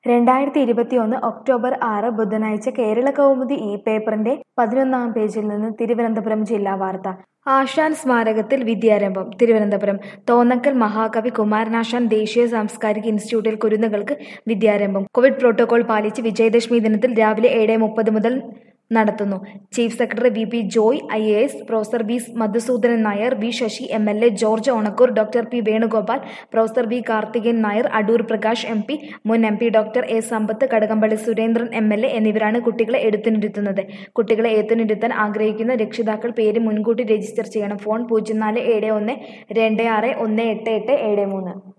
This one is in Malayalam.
രണ്ടായിരത്തി ഇരുപത്തിയൊന്ന് ഒക്ടോബർ ആറ് ബുധനാഴ്ച കേരള കൗമുദി ഈ പേപ്പറിന്റെ പതിനൊന്നാം പേജിൽ നിന്ന് തിരുവനന്തപുരം ജില്ലാ വാർത്ത ആശാൻ സ്മാരകത്തിൽ വിദ്യാരംഭം തിരുവനന്തപുരം തോന്നക്കൽ മഹാകവി കുമാരനാശാൻ ദേശീയ സാംസ്കാരിക ഇൻസ്റ്റിറ്റ്യൂട്ടിൽ കുരുന്നുകൾക്ക് വിദ്യാരംഭം കോവിഡ് പ്രോട്ടോകോൾ പാലിച്ച് വിജയദശമി ദിനത്തിൽ രാവിലെ ഏഴ് മുപ്പത് മുതൽ നടത്തുന്നു chief secretary V P Joy I A S professor V Madhusoodanan Nair V Sasi M L A George Onakkoor doctor P Venugopal professor V Karthikeyan Nair Adoor Prakash M P മുൻ M P doctor A Sampath Kadakampally Surendran M L A എന്നിവരാണ് കുട്ടികളെ എഴുത്തിനിരുത്തുന്നത് കുട്ടികളെ എഴുത്തിനിരുത്താൻ ആഗ്രഹിക്കുന്ന രക്ഷിതാക്കൾ പേര് മുൻകൂട്ടി രജിസ്റ്റർ ചെയ്യണം ഫോൺ പൂജ്യം നാല് ഏഴ് ഒന്ന് രണ്ട് ആറ് ഒന്ന് എട്ട് എട്ട് ഏഴ് മൂന്ന്